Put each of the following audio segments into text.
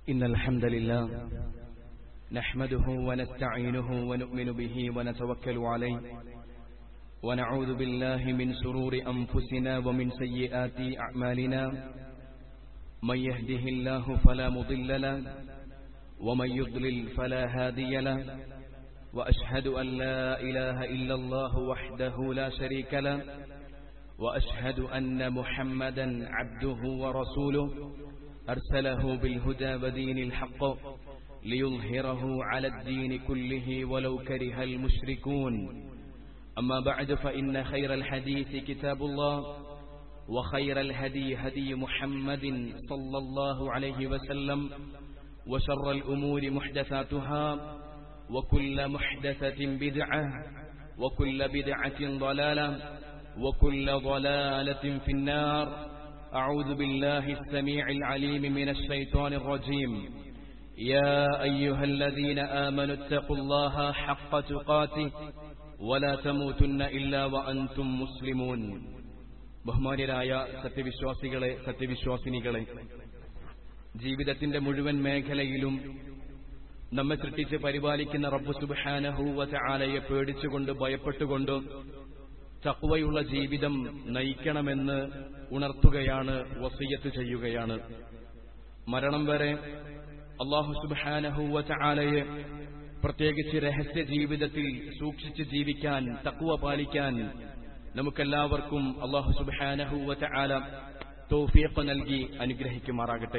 إن الحمد لله نحمده ونستعينه ونؤمن به ونتوكل عليه ونعوذ بالله من سرور أنفسنا ومن سيئات أعمالنا من يهده الله فلا مضل له ومن يضلل فلا هادي له وأشهد أن لا إله إلا الله وحده لا شريك له وأشهد أن محمدا عبده ورسوله أرسله بالهدى ودين الحق ليظهره على الدين كله ولو كره المشركون أما بعد فإن خير الحديث كتاب الله وخير الهدي هدي محمد صلى الله عليه وسلم وشر الأمور محدثاتها وكل محدثة بدعة وكل بدعة ضلالة وكل ضلالة في النار أعوذ بالله السميع العليم من الشيطان الرجيم يا أيها الذين آمنوا اتقوا الله حق تقاته ولا تموتن إلا وأنتم مسلمون ബഹുമാന്യരായ സത്യവിശ്വാസികളെ സത്യവിശ്വാസിനികളെ ജീവിതത്തിന്റെ മുഴുവൻ മേഖലയിലും നമ്മെ സൃഷ്ടിച്ച് പരിപാലിക്കുന്ന റബ്ബു സുബാനഹൂവ ആലയെ പേടിച്ചുകൊണ്ട് ഭയപ്പെട്ടുകൊണ്ട് തക്വയുള്ള ജീവിതം നയിക്കണമെന്ന് ഉണർത്തുകയാണ് വസീയത്ത് ചെയ്യുകയാണ് മരണം വരെ അള്ളാഹു സുബാനഹൂവ ആലയെ പ്രത്യേകിച്ച് രഹസ്യ ജീവിതത്തിൽ സൂക്ഷിച്ച് ജീവിക്കാൻ തക്കുവ പാലിക്കാൻ നമുക്കെല്ലാവർക്കും അള്ളാഹു സുബാനഹൂവ ആല തോഫിയപ്പ് നൽകി അനുഗ്രഹിക്കുമാറാകട്ടെ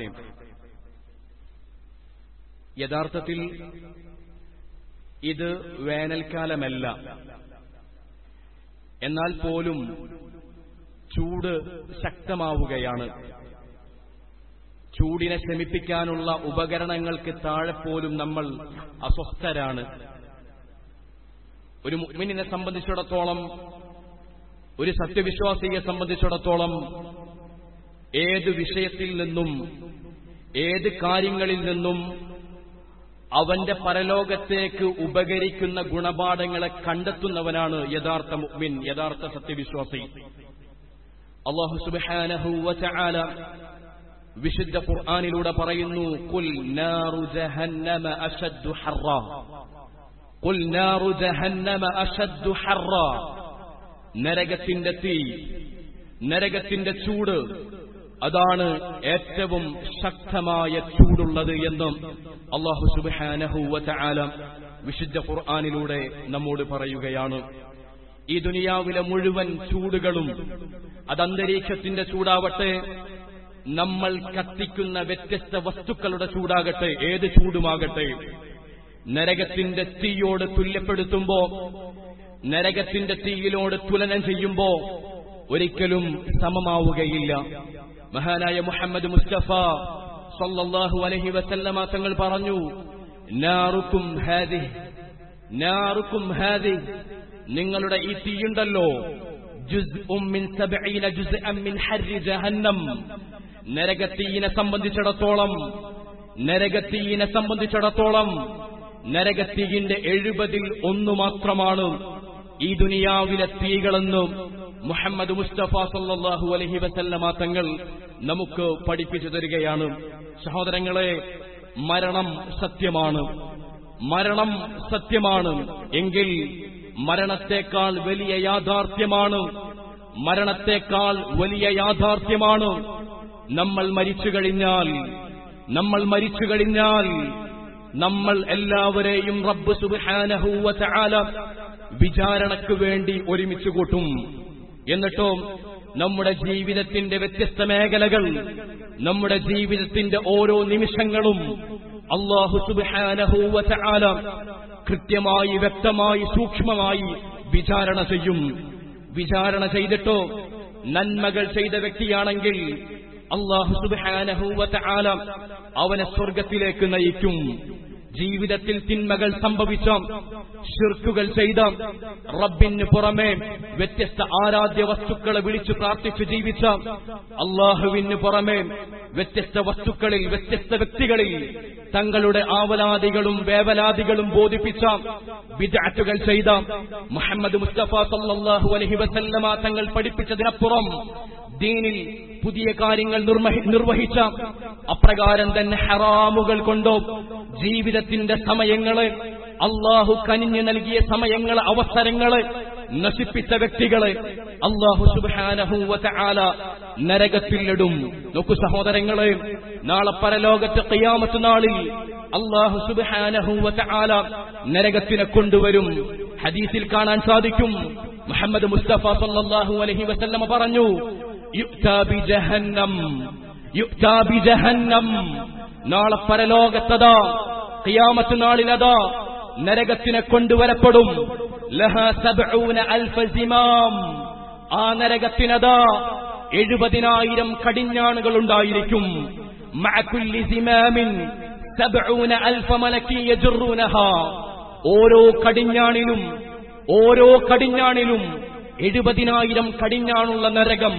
യഥാർത്ഥത്തിൽ ഇത് വേനൽക്കാലമല്ല എന്നാൽ പോലും ചൂട് ശക്തമാവുകയാണ് ചൂടിനെ ശമിപ്പിക്കാനുള്ള ഉപകരണങ്ങൾക്ക് താഴെ പോലും നമ്മൾ അസ്വസ്ഥരാണ് ഒരു മുഗ്മിനെ സംബന്ധിച്ചിടത്തോളം ഒരു സത്യവിശ്വാസിയെ സംബന്ധിച്ചിടത്തോളം ഏത് വിഷയത്തിൽ നിന്നും ഏത് കാര്യങ്ങളിൽ നിന്നും അവന്റെ പരലോകത്തേക്ക് ഉപകരിക്കുന്ന ഗുണപാഠങ്ങളെ കണ്ടെത്തുന്നവനാണ് യഥാർത്ഥ മുഅ്മിൻ യഥാർത്ഥ സത്യവിശ്വാസി അള്ളാഹു സുബ്ഹാനഹു വതആല വിശുദ്ധ ഖുർആനിലൂടെ പറയുന്നു ഖുൽ നാറു ജഹന്നമ അശദ്ദു ഹർറ ഖുൽ നാറു ജഹന്നമ അശദ്ദു ഹർറ നരകത്തിന്റെ തീ നരകത്തിന്റെ ചൂട് അതാണ് ഏറ്റവും ശക്തമായ ചൂടുള്ളത് എന്നും അള്ളാഹു സുബാനഹു വല വിശുദ്ധ ഖുർആാനിലൂടെ നമ്മോട് പറയുകയാണ് ഈ ദുനിയാവിലെ മുഴുവൻ ചൂടുകളും അത് അന്തരീക്ഷത്തിന്റെ ചൂടാവട്ടെ നമ്മൾ കത്തിക്കുന്ന വ്യത്യസ്ത വസ്തുക്കളുടെ ചൂടാകട്ടെ ഏത് ചൂടുമാകട്ടെ നരകത്തിന്റെ തീയോട് തുല്യപ്പെടുത്തുമ്പോ നരകത്തിന്റെ തീയിലോട് തുലനം ചെയ്യുമ്പോ ഒരിക്കലും സമമാവുകയില്ല മഹാനായ മുഹമ്മദ് മുസ്തഫ സല്ലല്ലാഹു അലൈഹി വസല്ലമ തങ്ങൾ പറഞ്ഞു നാറുക്കും ഹാദി നാറുക്കും ഹാദി നിങ്ങളുടെ ഈ തീയുണ്ടല്ലോ ജുസ്ഉം മിൻ സബഈന ജുസ്അൻ മിൻ ഹർരി ജഹന്നം നരകത്തീയിനെ സംബന്ധിച്ചിടത്തോളം നരകത്തീയിനെ സംബന്ധിച്ചിടത്തോളം നരകത്തീയിന്റെ എഴുപതിൽ ഒന്നു മാത്രമാണ് ഈ ദുനിയാവിലെ തീകളെന്നും മുഹമ്മദ് മുസ്തഫ സല്ലാഹു അലഹി വസല്ലമ തങ്ങൾ നമുക്ക് പഠിപ്പിച്ചു തരികയാണ് സഹോദരങ്ങളെ മരണം സത്യമാണ് മരണം സത്യമാണ് എങ്കിൽ മരണത്തെക്കാൾ വലിയ യാഥാർത്ഥ്യമാണ് മരണത്തെക്കാൾ വലിയ യാഥാർത്ഥ്യമാണ് നമ്മൾ മരിച്ചു കഴിഞ്ഞാൽ നമ്മൾ മരിച്ചു കഴിഞ്ഞാൽ നമ്മൾ എല്ലാവരെയും റബ്ബ് സുബാനഹൂവ ചാല വിചാരണയ്ക്ക് വേണ്ടി ഒരുമിച്ച് കൂട്ടും എന്നിട്ടോ നമ്മുടെ ജീവിതത്തിന്റെ വ്യത്യസ്ത മേഖലകൾ നമ്മുടെ ജീവിതത്തിന്റെ ഓരോ നിമിഷങ്ങളും അള്ളാഹു സുബാനഹൂവ ചാല കൃത്യമായി വ്യക്തമായി സൂക്ഷ്മമായി വിചാരണ ചെയ്യും വിചാരണ ചെയ്തിട്ടോ നന്മകൾ ചെയ്ത വ്യക്തിയാണെങ്കിൽ അള്ളാഹു സുബാനഹൂവ ചാല അവനെ സ്വർഗത്തിലേക്ക് നയിക്കും ജീവിതത്തിൽ തിന്മകൾ സംഭവിച്ച ഷിർക്കുകൾ ചെയ്ത റബ്ബിന് പുറമെ വ്യത്യസ്ത ആരാധ്യ വസ്തുക്കളെ വിളിച്ചു പ്രാർത്ഥിച്ചു ജീവിച്ച അള്ളാഹുവിന് പുറമെ വ്യത്യസ്ത വസ്തുക്കളിൽ വ്യത്യസ്ത വ്യക്തികളിൽ തങ്ങളുടെ ആവലാദികളും വേവലാദികളും ബോധിപ്പിച്ച വിദാറ്റുകൾ ചെയ്ത മുഹമ്മദ് മുസ്തഫ സല്ലാഹു അലഹി വസല്ലമ തങ്ങൾ പഠിപ്പിച്ചതിനപ്പുറം ദീനിൽ പുതിയ കാര്യങ്ങൾ നിർവഹി- നിർവഹിച്ച അപ്രകാരം തന്നെ ഹറാമുകൾ കൊണ്ടോ ജീവിതത്തിന്റെ സമയങ്ങള് അള്ളാഹു കനിഞ്ഞു നൽകിയ സമയങ്ങള് അവസരങ്ങള് നശിപ്പിച്ച വ്യക്തികള് അള്ളാഹു സുബാനഹൂവത്ത ആല നരകത്തിലിടും നോക്കൂ സഹോദരങ്ങള് നാളെ പരലോകത്ത് ഖിയാമത്ത് നാളിൽ അള്ളാഹു സുബാനഹൂവത്ത ആല നരകത്തിനെ കൊണ്ടുവരും ഹദീസിൽ കാണാൻ സാധിക്കും മുഹമ്മദ് മുസ്തഫ സല്ലല്ലാഹു അലൈഹി വസല്ലമ പറഞ്ഞു യുക്താ ബി ജഹന്നം യുക്താ ബി ജഹന്നം നാളെ പരലോകത്തതാ ഖിയാമത്ത് നാളിലതാ നരകത്തിനെ കൊണ്ടുവരപ്പെടും ലഹ സബ്ഊന അൽഫ സിമാം ആ നരകത്തിനതാ എഴുപതിനായിരം കടിഞ്ഞാണുകൾ ഉണ്ടായിരിക്കും മഅകുല്ലി സിമാമിൻ സബ്ഊന അൽഫ മലക്കി യജറുനഹാ ഓരോ കടിഞ്ഞാണിലും ഓരോ കടിഞ്ഞാണിലും എഴുപതിനായിരം കടിഞ്ഞാണുള്ള നരകം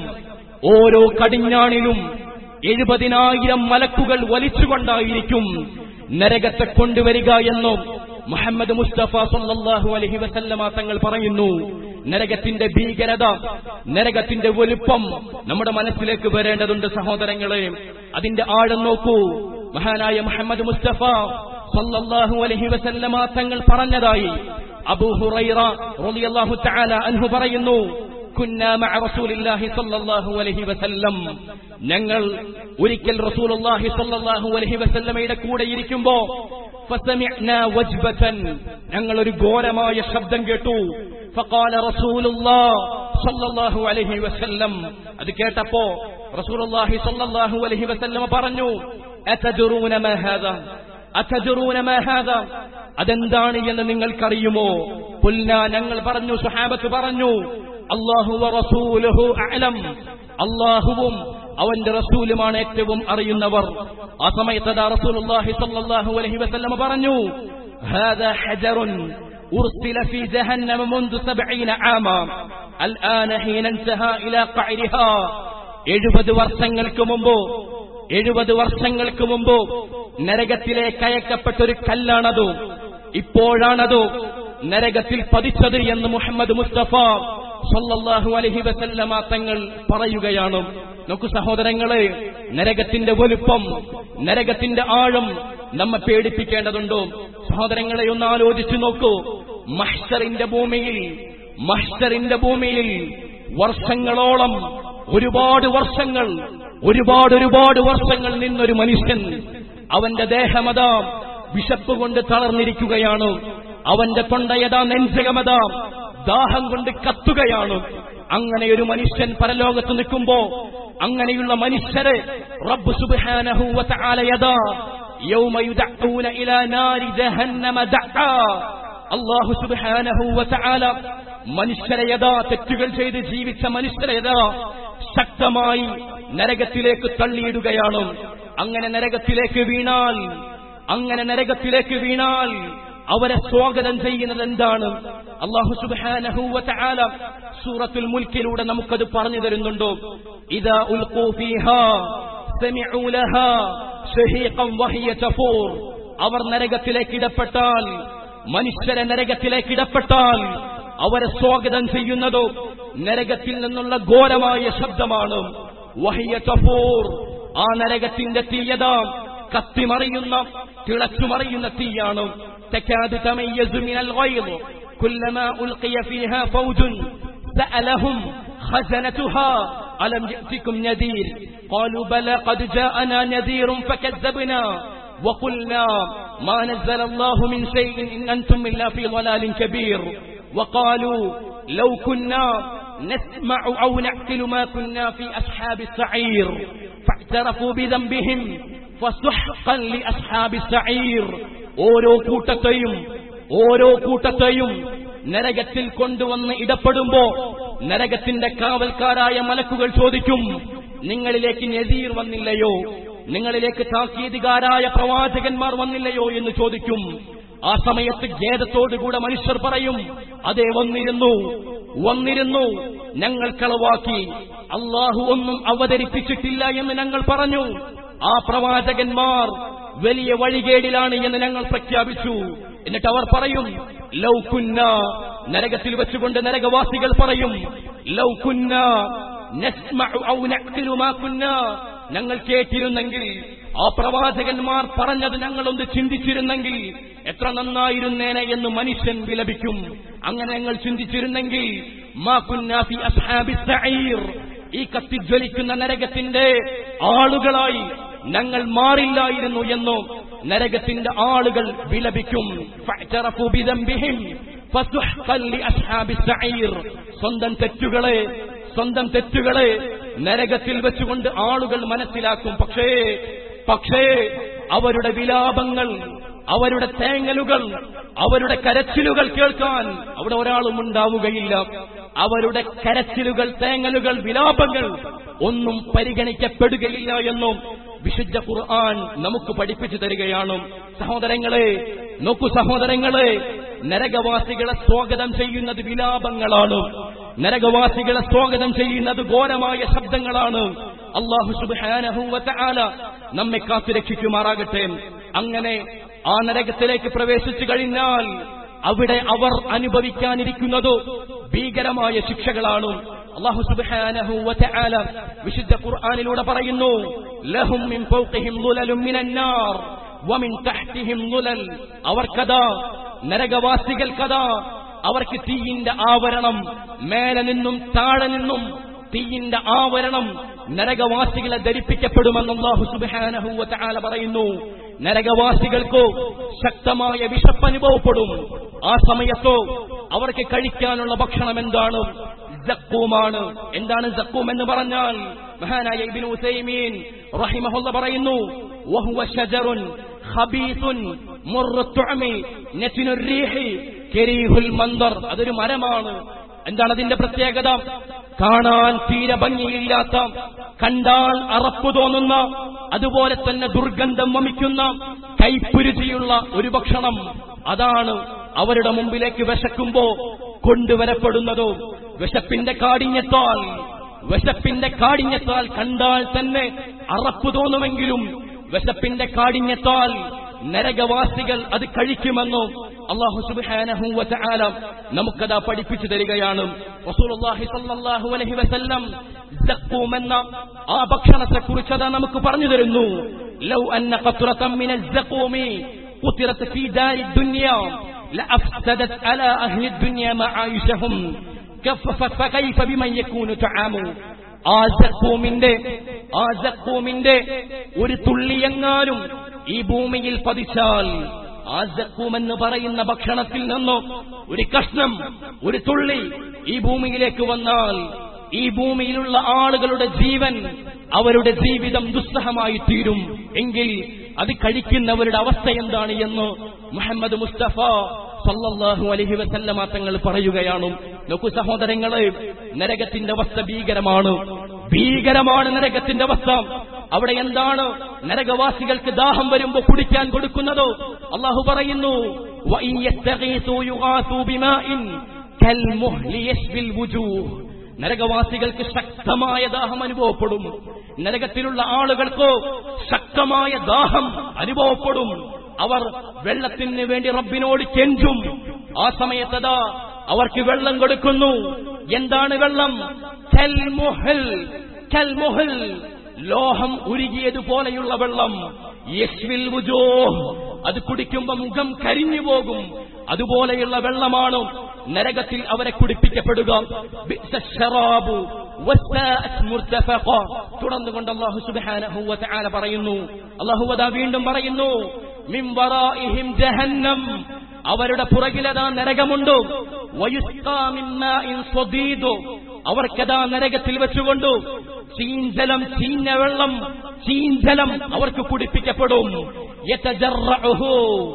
ഓരോ കടിഞ്ഞാണിലും എഴുപതിനായിരം മലക്കുകൾ വലിച്ചുകൊണ്ടായിരിക്കും നരകത്തെ കൊണ്ടുവരിക എന്നും മുഹമ്മദ് മുസ്തഫ സല്ലല്ലാഹു അലൈഹി വസല്ലമ തങ്ങൾ പറയുന്നു നരകത്തിന്റെ ഭീകരത നരകത്തിന്റെ വലുപ്പം നമ്മുടെ മനസ്സിലേക്ക് വരേണ്ടതുണ്ട് സഹോദരങ്ങളെ അതിന്റെ ആഴം നോക്കൂ മഹാനായ മുഹമ്മദ് മുസ്തഫ സല്ലല്ലാഹു അലൈഹി വസല്ലമ തങ്ങൾ പറഞ്ഞതായി അബൂ ഹുറൈറ റളിയല്ലാഹു തആല അൻഹു പറയുന്നു കുന്ന മഅ റസൂലില്ലാഹി സ്വല്ലല്ലാഹു അലൈഹി വസല്ലം ഞങ്ങൾ ഒരിക്കൽ റസൂലുള്ളാഹി സ്വല്ലല്ലാഹു അലൈഹി വസല്ലമയുടെ കൂടെ ഇരിക്കുമ്പോ ഫസമിഅ്നാ വജ്ബതൻ ഞങ്ങൾ ഒരു ഘോരമായ ശബ്ദം കേട്ടു ഫഖാല റസൂലുള്ളാഹ് സ്വല്ലല്ലാഹു അലൈഹി വസല്ലം അത് കേട്ടപ്പോ റസൂലുള്ളാഹി സ്വല്ലല്ലാഹു അലൈഹി വസല്ലമ പറഞ്ഞു അതദ്റൂന മാ ഹാദാ അതദ്റൂന മാ ഹാദാ അതെന്താണ് എന്ന് നിങ്ങൾക്കറിയുമോ പുല്ല ഞങ്ങൾ പറഞ്ഞു സുഹാബത്ത് പറഞ്ഞു അള്ളാഹു റസൂലുഹു അഅലം അള്ളാഹുവും അവന്റെ റസൂലുമാണ് ഏറ്റവും അറിയുന്നവർ ആ സമയത്ത് അതാ റസൂലുള്ളാഹി സ്വല്ലല്ലാഹു അലൈഹി വസല്ലമ പറഞ്ഞു هذا حجر أرسل في جهنم منذ سبعين عاما الآن حين انتهى إلى قعرها എഴുപത് വർഷങ്ങൾക്ക് മുമ്പ് എഴുപത് വർഷങ്ങൾക്ക് മുമ്പ് നരകത്തിലേക്ക് അയക്കപ്പെട്ടൊരു കല്ലാണത് ഇപ്പോഴാണത് നരകത്തിൽ പതിച്ചത് എന്ന് മുഹമ്മദ് മുസ്തഫ സല്ലല്ലാഹു അലൈഹി വസല്ലമ തങ്ങൾ പറയുകയാണ് നോക്കൂ സഹോദരങ്ങളെ നരകത്തിന്റെ വലുപ്പം നരകത്തിന്റെ ആഴം നമ്മെ പേടിപ്പിക്കേണ്ടതുണ്ടോ സഹോദരങ്ങളെ ഒന്ന് ആലോചിച്ചു നോക്കൂ മഹ്ഷറിന്റെ ഭൂമിയിൽ മഹ്ഷറിന്റെ ഭൂമിയിൽ വർഷങ്ങളോളം ഒരുപാട് വർഷങ്ങൾ ഒരുപാട് ഒരുപാട് വർഷങ്ങൾ നിന്നൊരു മനുഷ്യൻ അവന്റെ ദേഹമതാ വിശപ്പ് കൊണ്ട് തളർന്നിരിക്കുകയാണ് അവന്റെ തൊണ്ടയതാ നെഞ്ചകമതാ ദാഹം കൊണ്ട് കത്തുകയാണ് അങ്ങനെ ഒരു മനുഷ്യൻ പരലോകത്ത് നിൽക്കുമ്പോ അങ്ങനെയുള്ള മനുഷ്യരെ റബ്ബ് സുബ്ഹാനഹു വതആല യദാ യൗമ യുദഊന ഇലാ നാരി ജഹന്നമ ദഅ അല്ലാഹു സുബ്ഹാനഹു വതആല മനുഷ്യരെ യഥാ തെറ്റുകൾ ചെയ്ത് ജീവിച്ച മനുഷ്യരെ യഥാ ശക്തമായി നരകത്തിലേക്ക് തള്ളിയിടുകയാണ് അങ്ങനെ നരകത്തിലേക്ക് വീണാൽ അങ്ങനെ നരകത്തിലേക്ക് വീണാൽ അവരെ സ്വാഗതം ചെയ്യുന്നത് എന്താണ് അള്ളാഹു സുബ്ഹാനഹു വതആല സൂറത്തുൽ മുൽക്കിലൂടെ നമുക്കത് പറഞ്ഞു തരുന്നുണ്ടോ ഇദാ ഉൽഖൂ ഫീഹാ സമിഉ ലഹാ ഷഹീഖൻ വഹിയ തഫൂർ അവർ നരകത്തിലേക്ക് ഇടപെട്ടാൽ മനുഷ്യരെ നരകത്തിലേക്ക് ഇടപെട്ടാൽ അവരെ സ്വാഗതം ചെയ്യുന്നതോ നരകത്തിൽ നിന്നുള്ള ഘോരമായ ശബ്ദമാണ് വഹിയ തഫൂർ ആ നരകത്തിന്റെ തീയത കത്തിമറിയുന്ന തിളച്ചുമറിയുന്ന തീയാണ് تكاد تميز من الغيظ كلما ألقي فيها فوج سألهم خزنتها ألم يأتكم نذير قالوا بلى قد جاءنا نذير فكذبنا وقلنا ما نزل الله من شيء إن أنتم إلا في ضلال كبير وقالوا لو كنا نسمع أو نعقل ما كنا في أصحاب السعير فاعترفوا بذنبهم فسحقا لأصحاب السعير ഓരോ കൂട്ടത്തെയും ഓരോ കൂട്ടത്തെയും നരകത്തിൽ കൊണ്ടുവന്ന് ഇടപെടുമ്പോ നരകത്തിന്റെ കാവൽക്കാരായ മലക്കുകൾ ചോദിക്കും നിങ്ങളിലേക്ക് നസീർ വന്നില്ലയോ നിങ്ങളിലേക്ക് താക്കീതുകാരായ പ്രവാചകന്മാർ വന്നില്ലയോ എന്ന് ചോദിക്കും ആ സമയത്ത് ഖേദത്തോടുകൂടെ മനുഷ്യർ പറയും അതെ വന്നിരുന്നു വന്നിരുന്നു ഞങ്ങൾ കളവാക്കി അള്ളാഹു ഒന്നും അവതരിപ്പിച്ചിട്ടില്ല എന്ന് ഞങ്ങൾ പറഞ്ഞു ആ പ്രവാചകന്മാർ വലിയ വഴികേടിലാണ് എന്ന് ഞങ്ങൾ പ്രഖ്യാപിച്ചു എന്നിട്ട് അവർ പറയും ലൗകുന്ന നരകത്തിൽ വെച്ചുകൊണ്ട് നരകവാസികൾ പറയും ലൗകുന്ന നസ്മഉ ഔ നഅ്ഖിലു മാ കുന്നാ ഞങ്ങൾ കേട്ടിരുന്നെങ്കിൽ ആ പ്രവാചകന്മാർ പറഞ്ഞത് ഞങ്ങളൊന്ന് ചിന്തിച്ചിരുന്നെങ്കിൽ എത്ര നന്നായിരുന്നേനെ എന്ന് മനുഷ്യൻ വിലപിക്കും അങ്ങനെ ഞങ്ങൾ ചിന്തിച്ചിരുന്നെങ്കിൽ മാ കുന്നാ ഫി അസ്ഹാബിസ് സഈർ ഈ കത്തിജ്വലിക്കുന്ന നരകത്തിന്റെ ആളുകളായി ഞങ്ങൾ മാറില്ലായിരുന്നു എന്നോ നരകത്തിന്റെ ആളുകൾ വിലപിക്കും ഫഅ്തറഫു ബിദംബിഹിം ഫസുഹ്ഖൻ ലിഅസ്ഹാബിസ് സഈർ സ്വന്തം തെറ്റുകളെ സ്വന്തം തെറ്റുകളെ നരകത്തിൽ വെച്ചുകൊണ്ട് ആളുകൾ മനസ്സിലാക്കും പക്ഷേ പക്ഷേ അവരുടെ വിലാപങ്ങൾ അവരുടെ തേങ്ങലുകൾ അവരുടെ കരച്ചിലുകൾ കേൾക്കാൻ അവിടെ ഒരാളും ഉണ്ടാവുകയില്ല അവരുടെ കരച്ചിലുകൾ തേങ്ങലുകൾ വിലാപങ്ങൾ ഒന്നും പരിഗണിക്കപ്പെടുകയില്ല എന്നും വിശുദ്ധ ഖുർആൻ നമുക്ക് പഠിപ്പിച്ചു തരികയാണ് സഹോദരങ്ങളെ നോക്കൂ സഹോദരങ്ങളെ നരകവാസികളെ സ്വാഗതം ചെയ്യുന്നത് വിലാപങ്ങളാണ് നരകവാസികളെ സ്വാഗതം ചെയ്യുന്നത് ഘോരമായ ശബ്ദങ്ങളാണ് അള്ളാഹു സുബാനഹൂവല നമ്മെ കാത്തുരക്ഷിക്കുമാറാകട്ടെ അങ്ങനെ ആ നരകത്തിലേക്ക് പ്രവേശിച്ചു കഴിഞ്ഞാൽ അവിടെ അവർ അനുഭവിക്കാനിരിക്കുന്നത് ഭീകരമായ ശിക്ഷകളാണ് അള്ളാഹു സുബ്ഹാനഹു വതആല വിശുദ്ധ ഖുർആനിലൂടെ പറയുന്നു ലഹും മിൻ ഫൗഖിഹിം ദുലലും മിനൻ നാർ വമിൻ തഹ്തിഹിം ദുലൽ അവർക്കതാ നരകവാസികൾക്കതാ അവർക്ക് തീയിന്റെ ആവരണം മേലെ നിന്നും താഴെ നിന്നും തീയിന്റെ ആവരണം നരകവാസികളെ ധരിപ്പിക്കപ്പെടുമെന്ന് അള്ളാഹു സുബ്ഹാനഹു വതആല പറയുന്നു നരകവാസികൾക്കോ ശക്തമായ വിശപ്പ് അനുഭവപ്പെടും ആ സമയത്തോ അവർക്ക് കഴിക്കാനുള്ള ഭക്ഷണം എന്താണ് ജക്കൂമാണ് എന്താണ് ജക്കൂം എന്ന് പറഞ്ഞാൽ മഹാനായ ഇബ്നു ഉസൈമീൻ റഹിമഹുല്ല പറയുന്നു വഹുവ ഷജറുൻ ഖബീസുൻ മുർറു തുഅമി നറ്റിനു റീഹി കരീഹുൽ മന്ദർ അതൊരു മരമാണ് എന്താണ് അതിന്റെ പ്രത്യേകത കാണാൻ തീരെ ഭംഗിയില്ലാത്ത കണ്ടാൽ അറപ്പു തോന്നുന്ന അതുപോലെ തന്നെ ദുർഗന്ധം വമിക്കുന്ന കൈപ്പുരുചിയുള്ള ഒരു ഭക്ഷണം അതാണ് അവരുടെ മുമ്പിലേക്ക് വിശക്കുമ്പോ കൊണ്ടുവരപ്പെടുന്നതോ വിശപ്പിന്റെ കാഠിന്യത്താൽ വിശപ്പിന്റെ കാഠിന്യത്താൽ കണ്ടാൽ തന്നെ അറപ്പു തോന്നുമെങ്കിലും വിശപ്പിന്റെ കാഠിന്യത്താൽ നരകവാസികൾ അത് കഴിക്കുമെന്നോ അള്ളാഹു സുബ്ഹാനഹു വതആല നമുക്കതാ പഠിപ്പിച്ചു തരികയാണ് റസൂലുള്ളാഹി സ്വല്ലല്ലാഹു അലൈഹി വസല്ലം സഖൂം എന്ന ആ ഭക്ഷണത്തെ കുറിച്ച് അതാ നമുക്ക് പറഞ്ഞു തരുന്നു ലൗ അന്ന ഖത്രതൻ മിനൽ സഖൂമി قترت في دار الدنيا لأفسدت على أهل الدنيا معايشهم فكيف بمن يكون طعامه ആ ജക്കൂമിന്റെ ആ ജക്കൂമിന്റെ ഒരു തുള്ളിയെങ്ങാനും ഈ ഭൂമിയിൽ പതിച്ചാൽ ആ ജക്കൂം എന്ന് പറയുന്ന ഭക്ഷണത്തിൽ നിന്നോ ഒരു കഷ്ണം ഒരു തുള്ളി ഈ ഭൂമിയിലേക്ക് വന്നാൽ ഈ ഭൂമിയിലുള്ള ആളുകളുടെ ജീവൻ അവരുടെ ജീവിതം ദുസ്സഹമായി തീരും എങ്കിൽ അത് കഴിക്കുന്നവരുടെ അവസ്ഥ എന്താണ് എന്ന് മുഹമ്മദ് മുസ്തഫ സല്ലല്ലാഹു അലൈഹി വസല്ലമ തങ്ങൾ പറയുകയാണ് നോക്കൂ സഹോദരങ്ങളെ നരകത്തിന്റെ അവസ്ഥ ഭീകരമാണ് ഭീകരമാണ് നരകത്തിന്റെ അവസ്ഥ അവിടെ എന്താണ് നരകവാസികൾക്ക് ദാഹം വരുമ്പോ കുടിക്കാൻ കൊടുക്കുന്നതോ അള്ളാഹു പറയുന്നു "വഇൻ യസ്തഗീസൂ യുഗാസൂ ബിമാഇൻ കൽമുഹ്ലി യശ്ബിൽ വുജൂഹ് നരകവാസികൾക്ക് ശക്തമായ ദാഹം അനുഭവപ്പെടും നരകത്തിലുള്ള ആളുകൾക്കോ ശക്തമായ ദാഹം അനുഭവപ്പെടും അവർ വെള്ളത്തിന് വേണ്ടി റബ്ബിനോട് കെഞ്ചും ആ സമയത്തതാ അവർക്ക് വെള്ളം കൊടുക്കുന്നു എന്താണ് വെള്ളം കൽമുഹൽ കൽമുഹൽ ലോഹം ഉരുകിയതുപോലെയുള്ള വെള്ളം യശ്വിൽ വുജോ അത് കുടിക്കുമ്പോ മുഖം കരിഞ്ഞു പോകും അതുപോലെയുള്ള വെള്ളമാണ് നരകത്തിൽ അവരെ കുടിപ്പിക്കപ്പെടുക ബിഅ്സ ശറാബു വസ്സാഅത് മുർതഫഖ. തുടർന്നുകൊണ്ട് അല്ലാഹു സുബ്ഹാനഹു വതആല പറയുന്നു അല്ലാഹു അതാ വീണ്ടും പറയുന്നു മിൻ വറാഇഹിം ജഹന്നം അവരുടെ പുറകിലതാ നരകമുണ്ട് വയുസ്കാ മിൻ മാഇൻ സ്വദീദ്. അവർക്കതാ നരകത്തിൽ വെച്ചുകൊണ്ട് ചീഞ്ചലം ചീഞ്ഞ വെള്ളം ചീഞ്ചലം അവർക്ക് കുടിപ്പിക്കപ്പെടും യതജറഉഹു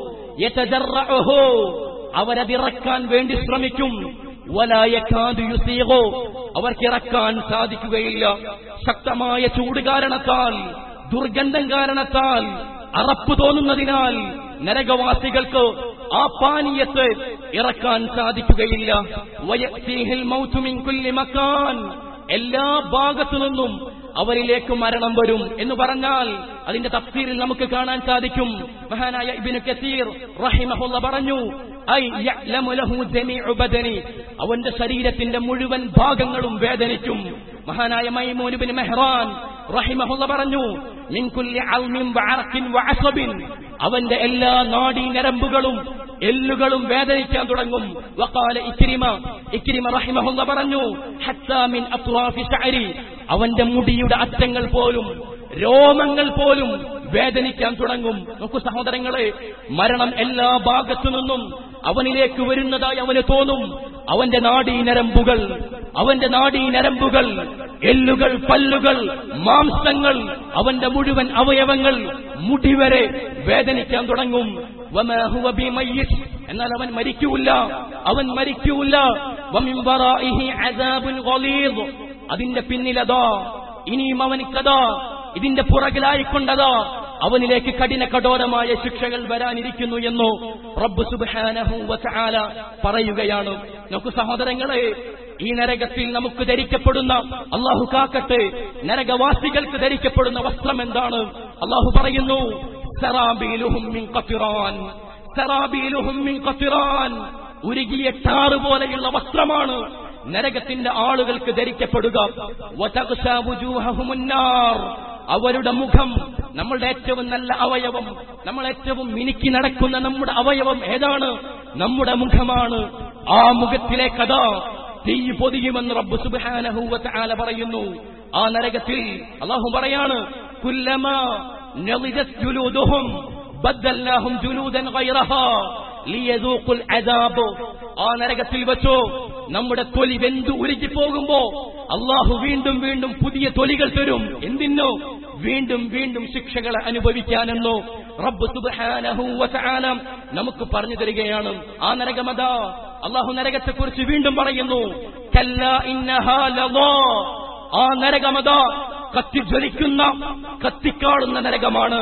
യതജറഉഹു അവരതിറക്കാൻ വേണ്ടി ശ്രമിക്കും വലായക്കാതു യുസീഗോ അവർക്കിറക്കാൻ സാധിക്കുകയില്ല ശക്തമായ ചൂട് കാരണത്താൽ ദുർഗന്ധം കാരണത്താൽ അറപ്പ് തോന്നുന്നതിനാൽ നരകവാസികൾക്ക് ആ പാനീയത്ത് ഇറക്കാൻ സാധിക്കുകയില്ല വയക്തീഹിൽ മൗതു മിൻ കുല്ലി മക്കാൻ എല്ലാ ഭാഗത്തു നിന്നും അവരിലേക്ക് മരണം വരും എന്ന് പറഞ്ഞാൽ അതിന്റെ തഫ്സീറിൽ നമുക്ക് കാണാൻ സാധിക്കും മഹാനായ ഇബ്നു കസീർ റഹിമഹുള്ള പറഞ്ഞു ഐ യഅ്ലമു ലഹു ജമീഉ ബദനി അവന്റെ ശരീരത്തിന്റെ മുഴുവൻ ഭാഗങ്ങളും വേദനിക്കും മഹാനായ മൈമൂൻ ഇബ്നു മെഹ്റാൻ റഹിമഹുള്ള പറഞ്ഞു മിൻ കുല്ലി അൽമിൻ വഅറഖിൻ വഅസബിൻ അവന്റെ എല്ലാ നാഡീ നരമ്പുകളും എല്ലുകളും വേദനിക്കാൻ തുടങ്ങും വഖാല ഇക്രിമ ഇക്രിമ റഹിമഹുള്ള പറഞ്ഞു ഹത്താ മിൻ അത്റാഫി ശഅരി അവന്റെ മുടിയുടെ അറ്റങ്ങൾ പോലും രോമങ്ങൾ പോലും വേദനിക്കാൻ തുടങ്ങും നോക്കൂ സഹോദരങ്ങളെ മരണം എല്ലാ ഭാഗത്തു നിന്നും അവനിലേക്ക് വരുന്നതായി അവന് തോന്നും അവന്റെ നാഡീ നരമ്പുകൾ അവന്റെ നാഡീ നരമ്പുകൾ എല്ലുകൾ പല്ലുകൾ മാംസങ്ങൾ അവന്റെ മുഴുവൻ അവയവങ്ങൾ മുടിവരെ വേദനിക്കാൻ തുടങ്ങും വമാ ഹുവ ബിമയ്യിത്ത്. എന്നാൽ അവൻ മരിക്കൂല അവൻ മരിക്കൂല വമിൻ വറാഇഹി അദാബുൻ ഗലീദ്. അതിന്റെ പിന്നിലതാ ഇനിയും അവനിക്കതാ ഇതിന്റെ പുറകിലായിക്കൊണ്ടതാ അവനിലേക്ക് കഠിന കഠോരമായ ശിക്ഷകൾ വരാനിരിക്കുന്നു എന്നോ റബ്ബ് സുബ്ഹാനഹു വതആല പറയുകയാണ് നമുക്ക് സഹോദരങ്ങളെ ഈ നരകത്തിൽ നമുക്ക് ധരിക്കപ്പെടുന്ന അള്ളാഹു കാക്കട്ടെ നരകവാസികൾക്ക് ധരിക്കപ്പെടുന്ന വസ്ത്രം എന്താണ് അള്ളാഹു പറയുന്നു സറാബീലുഹും മിൻ ഖത്തിറാൻ സറാബീലുഹും മിൻ ഖത്തിറാൻ ഉരുകിയ ടാറ് പോലെയുള്ള വസ്ത്രമാണ് നരകത്തിന്റെ ആളുകൾക്ക് ധരിക്കപ്പെടുക വതഗ്ശാ വുജൂഹഹുമുൻ നാർ. അവരുടെ മുഖം നമ്മളുടെ ഏറ്റവും നല്ല അവയവം നമ്മൾ ഏറ്റവും മിനുക്കി നടക്കുന്ന നമ്മുടെ അവയവം ഏതാണ് നമ്മുടെ മുഖമാണ് ആ മുഖത്തിലെ കഥ തീ പൊതിയുമെന്ന് റബ്ബ് സുബ്ഹാനഹു വതആല പറയുന്നു ആ നരകത്തിൽ അള്ളാഹു പറയാണ് കുല്ലമാ നളിജത് ജുലൂദുഹും ബദ്ദൽനാഹും ജുലൂദൻ ഗൈറഹാ ലിയദൂഖുൽ അദാബ് ആ നരകത്തിൽ വെച്ചോ നമ്മുടെ തൊലി വെന്തു ഉരുകി പോകുമ്പോ അള്ളാഹു വീണ്ടും വീണ്ടും പുതിയ തൊലികൾ തരും എന്തിനോ വീണ്ടും വീണ്ടും ശിക്ഷകളെ അനുഭവിക്കാനെന്നോ റബ്ബ് സുബ്ഹാനഹു വതആല നമുക്ക് പറഞ്ഞു തരികയാണ് ആ നരകമതാ അള്ളാഹു നരകത്തെക്കുറിച്ച് വീണ്ടും പറയുന്നു കല്ലാ ഇന്നഹാ ലദാ ആ നരകമതാ കത്തിജ്വലിക്കുന്ന കത്തിക്കാളുന്ന നരകമാണ്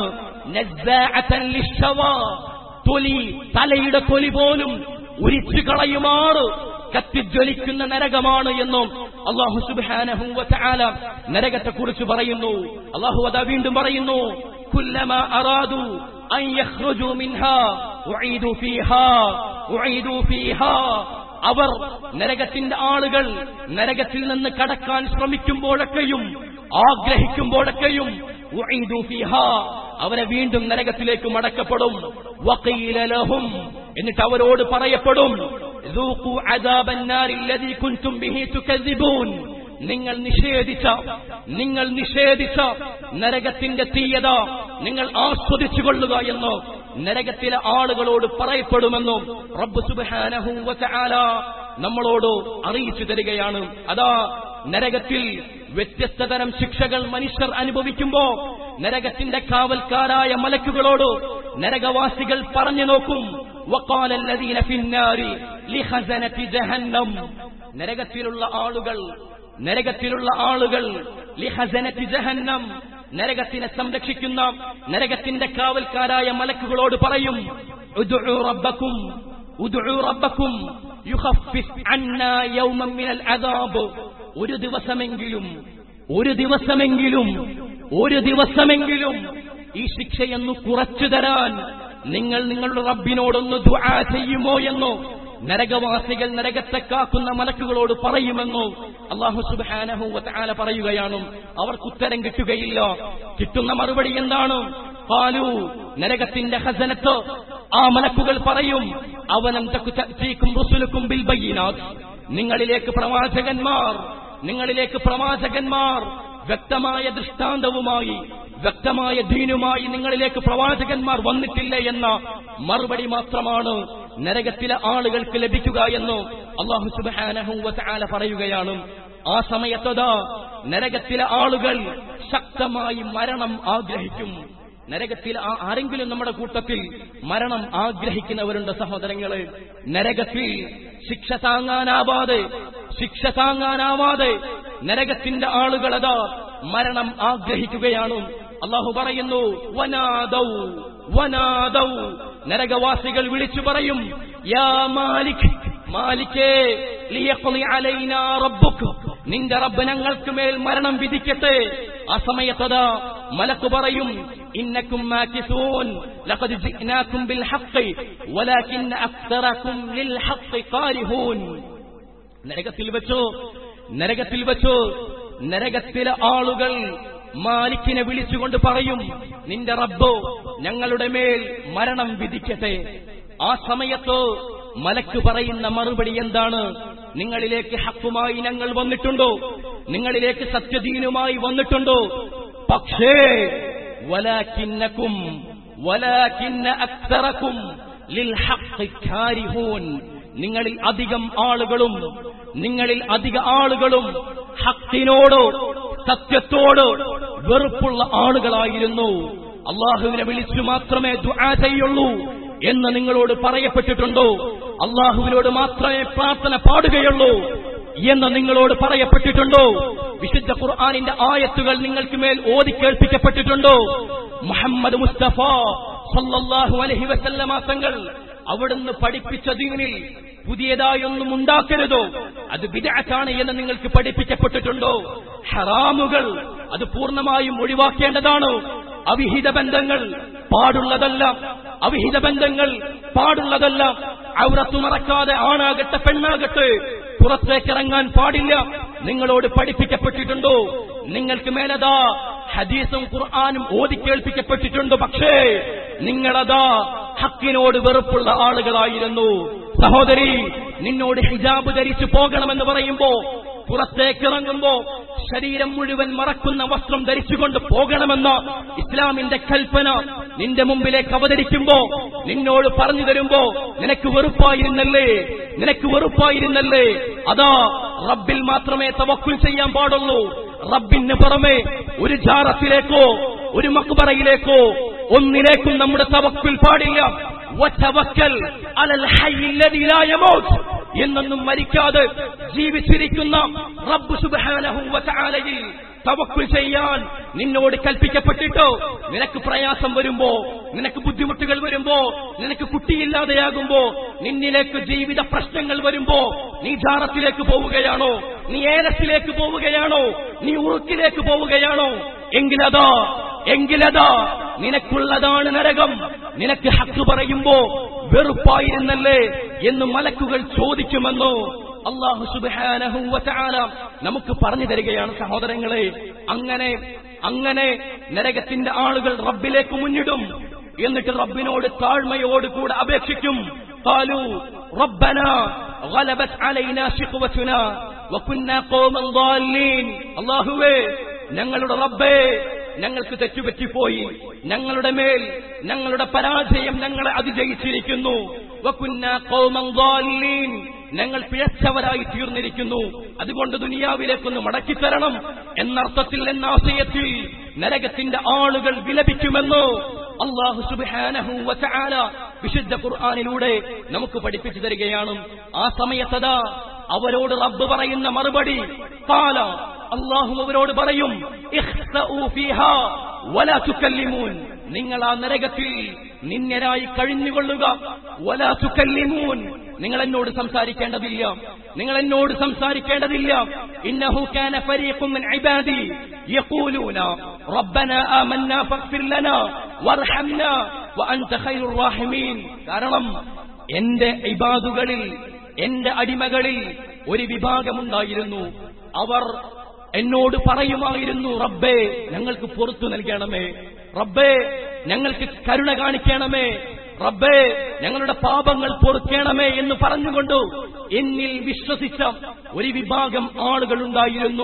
നസ്സാഅതൻ ലിശ്ശവാ. തൊലി തലയുടെ തൊലി പോലും ഉരിച്ചു കളയുമാറ് കത്തിജ്വലിക്കുന്ന നരകമാണ് എന്നും അള്ളാഹു സുബ്ഹാനഹു വതആല നരകത്തെക്കുറിച്ച് പറയുന്നു അള്ളാഹു അതാ വീണ്ടും പറയുന്നു കുല്ലമ അറാദു അൻ യഖ്റുജു മിൻഹാ ഉഈദു ഫീഹാ ഉഈദു ഫീഹാ അവർ നരകത്തിന്റെ ആളുകൾ നരകത്തിൽ നിന്ന് കടക്കാൻ ശ്രമിക്കുമ്പോഴൊക്കെയും ആഗ്രഹിക്കുമ്പോഴൊക്കെയും ഉഈദു ഫീഹാ അവരെ വീണ്ടും നരകത്തിലേക്ക് മടക്കപ്പെടും വഖീല ലഹും എന്നിട്ട് അവരോട് പറയപ്പെടും ذوقوا عذاب النار الذي كنتم به تكذبون നിങ്ങൾ നിഷേധിച്ച നിങ്ങൾ നിഷേധിച്ച നരകത്തിന്റെ തീയത നിങ്ങൾ ആസ്വദിച്ചു കൊള്ളുക എന്നോ നരകത്തിലെ ആളുകളോട് പറയപ്പെടുമെന്നോ റബ്ബ് സുബ്ഹാനഹു വതആല നമ്മളോട് അറിയിച്ചു തരികയാണ് അതാ നരകത്തിൽ വ്യത്യസ്ത തരം ശിക്ഷകൾ മനുഷ്യർ അനുഭവിക്കുമ്പോ നരകത്തിന്റെ കാവൽക്കാരായ മലക്കുകളോട് നരകവാസികൾ പറഞ്ഞു നോക്കും وقال الذين في النار لخزنة جهنم നരകത്തിലുള്ള ആളുകൾ നരകത്തിലുള്ള ആളുകൾ ലിഹസനത്തി ജഹന്നം നരകത്തിനെ സംരക്ഷിക്കുന്ന നരകത്തിന്റെ കാവൽക്കാരായ മലക്കുകളോട് പറയും ഉദ്ഉ റബ്ബക്കും ഉദ്ഉ റബ്ബക്കും യുഖഫിഫ് അന്നാ യൗമൻ മിനൽ അദാബ് ഒരു ദിവസമെങ്കിലും ഒരു ദിവസമെങ്കിലും ഒരു ദിവസമെങ്കിലും ഈ ശിക്ഷയൊന്ന് കുറച്ചു തരാൻ നിങ്ങൾ നിങ്ങളുടെ റബ്ബിനോടൊന്ന് ദുആ ചെയ്യുമോ എന്നോ നരകവാസികൾ നരകത്തെ കാക്കുന്ന മലക്കുകളോട് പറയുമെന്നോ അള്ളാഹു സുബ്ഹാനഹു വതആല പറയുകയാണ് അവർക്ക് ഉത്തരം കിട്ടുകയില്ല കിട്ടുന്ന മറുപടി എന്താണ് പാലു നരകത്തിന്റെ ഹസനത്ത് ആ മലക്കുകൾ പറയും അവനം തക്കുതീക്കും റുസുലുക്കും ബിൽ ബയ്യിനാത്ത് നിങ്ങളിലേക്ക് പ്രവാചകന്മാർ നിങ്ങളിലേക്ക് പ്രവാചകന്മാർ വ്യക്തമായ ദൃഷ്ടാന്തവുമായി വ്യക്തമായ ദീനുമായി നിങ്ങളിലേക്ക് പ്രവാചകന്മാർ വന്നിട്ടില്ല എന്ന മറുപടി മാത്രമാണ് നരകത്തിലെ ആളുകൾക്ക് ലഭിക്കുക എന്ന് അള്ളാഹു സുബ്ഹാനഹു വതആല പറയുകയാണ് ആ സമയത്തതാ നരകത്തിലെ ആളുകൾ ശക്തമായി മരണം ആഗ്രഹിക്കും നരകത്തിൽ ആ- ആരെങ്കിലും നമ്മുടെ കൂട്ടത്തിൽ മരണം ആഗ്രഹിക്കുന്നവരുണ്ട് സഹോദരങ്ങളെ നരകത്തിൽ ശിക്ഷ താങ്ങാനാവാതെ ശിക്ഷ താങ്ങാനാവാതെ നരകത്തിന്റെ ആളുകളതാ മരണം ആഗ്രഹിക്കുകയാണ് അള്ളാഹു പറയുന്നു വനാദൗ വനാദൗ നരകവാസികൾ വിളിച്ചു പറയും യാ മാലിക് മാലിക്കേ ലിയഖ്ളി അലൈനാ റബ്ബുക് നിന്റെ റബ്ബ് ഞങ്ങൾക്ക് മേൽ മരണം വിധിക്കട്ടെ ആ സമയത്തതാ മലക്ക് പറയും ഇന്നക്കും മാകിസൂൻ ലഖദ് ജിഅനാകും ബിൽ ഹഖ് വലാകിൻ അക്തറകും ലിൽ ഹഖ് കാരിഹൂൻ നരകത്തിൽ വെച്ചോ നരകത്തിൽ വെച്ചോ നരകത്തിലെ ആളുകൾ മാലിക്കിനെ വിളിച്ചുകൊണ്ട് പറയും നിന്റെ റബ്ബോ ഞങ്ങളുടെ മേൽ മരണം വിധിക്കട്ടെ ആ സമയത്ത് മലക്ക് പറയുന്ന മറുപടി എന്താണ് നിങ്ങളിലേക്ക് ഹക്കുമായി ഞങ്ങൾ വന്നിട്ടുണ്ടോ നിങ്ങളിലേക്ക് സത്യദീനുമായി വന്നിട്ടുണ്ടോ പക്ഷേ വലാക്കിന്നക്കും വലാക്കിന്ന അക്തറക്കും ലിൽ ഹഖ് കാരിഹൂൻ നിങ്ങളിൽ അധികം ആളുകളും നിങ്ങളിൽ അധിക ആളുകളും ഹക്കിനോട് സത്യത്തോട് വെറുപ്പുള്ള ആളുകളായിരുന്നു അള്ളാഹുവിനെ വിളിച്ചു മാത്രമേ ദുആ ചെയ്യുള്ളൂ എന്ന് നിങ്ങളോട് പറയപ്പെട്ടിട്ടുണ്ടോ അള്ളാഹുവിനോട് മാത്രമേ പ്രാർത്ഥന പാടുകയുള്ളൂ എന്ന് നിങ്ങളോട് പറയപ്പെട്ടിട്ടുണ്ടോ വിശുദ്ധ ഖുർആാനിന്റെ ആയത്തുകൾ നിങ്ങൾക്ക് മേൽ ഓതി കേൾപ്പിക്കപ്പെട്ടിട്ടുണ്ടോ മുഹമ്മദ് മുസ്തഫ സല്ലല്ലാഹു അലൈഹി വസല്ലമ തങ്ങൾ അവിടുന്ന് പഠിപ്പിച്ച ദീനിൽ പുതിയതായൊന്നും ഉണ്ടാക്കരുതോ അത് വിദഗ്ധാണ് എന്ന് നിങ്ങൾക്ക് പഠിപ്പിക്കപ്പെട്ടിട്ടുണ്ടോ ഹറാമുകൾ അത് പൂർണ്ണമായും ഒഴിവാക്കേണ്ടതാണ് അവിഹിത ബന്ധങ്ങൾ പാടുള്ളതല്ല അവിഹിത ബന്ധങ്ങൾ പാടുള്ളതല്ല ഔറത്തു മറക്കാതെ ആണാകട്ടെ പെണ്ണാകട്ടെ പുറത്തേക്കിറങ്ങാൻ പാടില്ല നിങ്ങളോട് പഠിപ്പിക്കപ്പെട്ടിട്ടുണ്ടോ നിങ്ങൾക്ക് മേലതാ ഹദീസും ഖുർആാനും ഓതി കേൾപ്പിക്കപ്പെട്ടിട്ടുണ്ട് പക്ഷേ നിങ്ങളതാ ഹക്കിനോട് വെറുപ്പുള്ള ആളുകളായിരുന്നു സഹോദരി നിന്നോട് ഹിജാബ് ധരിച്ചു പോകണമെന്ന് പറയുമ്പോ പുറത്തേക്കിറങ്ങുമ്പോ ശരീരം മുഴുവൻ മറക്കുന്ന വസ്ത്രം ധരിച്ചുകൊണ്ട് പോകണമെന്ന ഇസ്ലാമിന്റെ കൽപ്പന നിന്റെ മുമ്പിലേക്ക് അവതരിക്കുമ്പോ നിന്നോട് പറഞ്ഞു തരുമ്പോ നിനക്ക് വെറുപ്പായിരുന്നല്ലേ നിനക്ക് വെറുപ്പായിരുന്നല്ലേ അതാ റബ്ബിൽ മാത്രമേ തവക്കുൽ ചെയ്യാൻ പാടുള്ളൂ റബ്ബിന് പുറമെ ഒരു ജാറത്തിലേക്കോ ഒരു മക്ബറയിലേക്കോ ഒന്നിലേക്കും നമ്മുടെ തവക്കുൽ പാടില്ല വതവക്കൽ അലൽ ഹയ്യില്ലദീ ലാ യമൂത്ത് എന്നൊന്നും മരിക്കാതെ ജീവിച്ചിരിക്കുന്ന റബ്ബ് സുബ്ഹാനഹു വതആലയിൽ തവക്കുൽ ചെയ്യാൻ നിന്നോട് കൽപ്പിക്കപ്പെട്ടിട്ടോ നിനക്ക് പ്രയാസം വരുമ്പോ നിനക്ക് ബുദ്ധിമുട്ടുകൾ വരുമ്പോ നിനക്ക് കുട്ടിയില്ലാതെയാകുമ്പോ നിന്നിലേക്ക് ജീവിത പ്രശ്നങ്ങൾ വരുമ്പോ നീ ജാറത്തിലേക്ക് പോവുകയാണോ നീ ഏലത്തിലേക്ക് പോവുകയാണോ നീ ഉറുക്കിലേക്ക് പോവുകയാണോ എങ്കിലതാ എങ്കിലതാ നിനക്കുള്ളതാണ് നരകം നിനക്ക് ഹക്ക് പറയുമ്പോ വെറുപ്പായിരുന്നല്ലേ എന്ന് മലക്കുകൾ ചോദിക്കുമെന്നോ അള്ളാഹു സുബാനഹു വചാല നമുക്ക് പറഞ്ഞു തരികയാണ് സഹോദരങ്ങളെ അങ്ങനെ അങ്ങനെ നരകത്തിന്റെ ആളുകൾ റബ്ബിലേക്ക് മുന്നിടും എന്നിട്ട് റബ്ബിനോട് താഴ്മയോട് കൂടെ അപേക്ഷിക്കും قالوا ربنا غلبت علينا شقوتنا وكنا قوما ضالين അല്ലാഹുവേ ഞങ്ങളുടെ റബ്ബേ ഞങ്ങൾക്ക് തെറ്റുപറ്റിപ്പോയി ഞങ്ങളുടെ മേൽ ഞങ്ങളുടെ പരാജയം ഞങ്ങളെ അതിജയിച്ചിരിക്കുന്നു വകുന്ന ഖൗമൻ ضالين ഞങ്ങൾ പിഴച്ചവരായി തീർന്നിരിക്കുന്നു അതുകൊണ്ട് ദുനിയാവിലേക്കൊന്ന് മടക്കിത്തരണം എന്നർത്ഥത്തിൽ എന്ന ആശയത്തിൽ നരകത്തിന്റെ ആളുകൾ വിലപിക്കുമെന്നോ അള്ളാഹു സുബാനഹു വചാല വിശുദ്ധ ഖുർആാനിലൂടെ നമുക്ക് പഠിപ്പിച്ചു തരികയാണ് ആ സമയത്തതാ അവരോട് റബ്ബ് പറയുന്ന മറുപടി കാല അള്ളാഹു അവരോട് പറയും ഇഖ്സഉ ഫീഹാ വലാ തുകല്ലിമൂൻ നിങ്ങൾ ആ നരകത്തിൽ നിന്നരായി കഴിഞ്ഞുകൊള്ളുക വലാ തുകല്ലിമൂൻ നിങ്ങൾ എന്നോട് സംസാരിക്കേണ്ടതില്ല നിങ്ങൾ എന്നോട് സംസാരിക്കേണ്ടതില്ല ഇന്നഹു കാന ഫരീഖും മിൻ ഇബാദി യഖൂലൂന റബ്ബന ആമന്ന ഫഗ്ഫിർ ലനാ വർഹംന വഅൻത ഖൈറുർ റാഹിമീൻ കാരണം എന്റെ ഇബാദുകളിൽ എന്റെ അടിമകളിൽ ഒരു വിഭാഗമുണ്ടായിരുന്നു അവർ എന്നോട് പറയുമായിരുന്നു റബ്ബേ ഞങ്ങൾക്ക് പുറത്തു നൽകണമേ റബ്ബേ ഞങ്ങൾക്ക് കരുണ കാണിക്കണമേ റബ്ബേ ഞങ്ങളുടെ പാപങ്ങൾ പൊറുക്കണമേ എന്ന് പറഞ്ഞുകൊണ്ട് എന്നിൽ വിശ്വസിച്ച ഒരു വിഭാഗം ആളുകളുണ്ടായിരുന്നു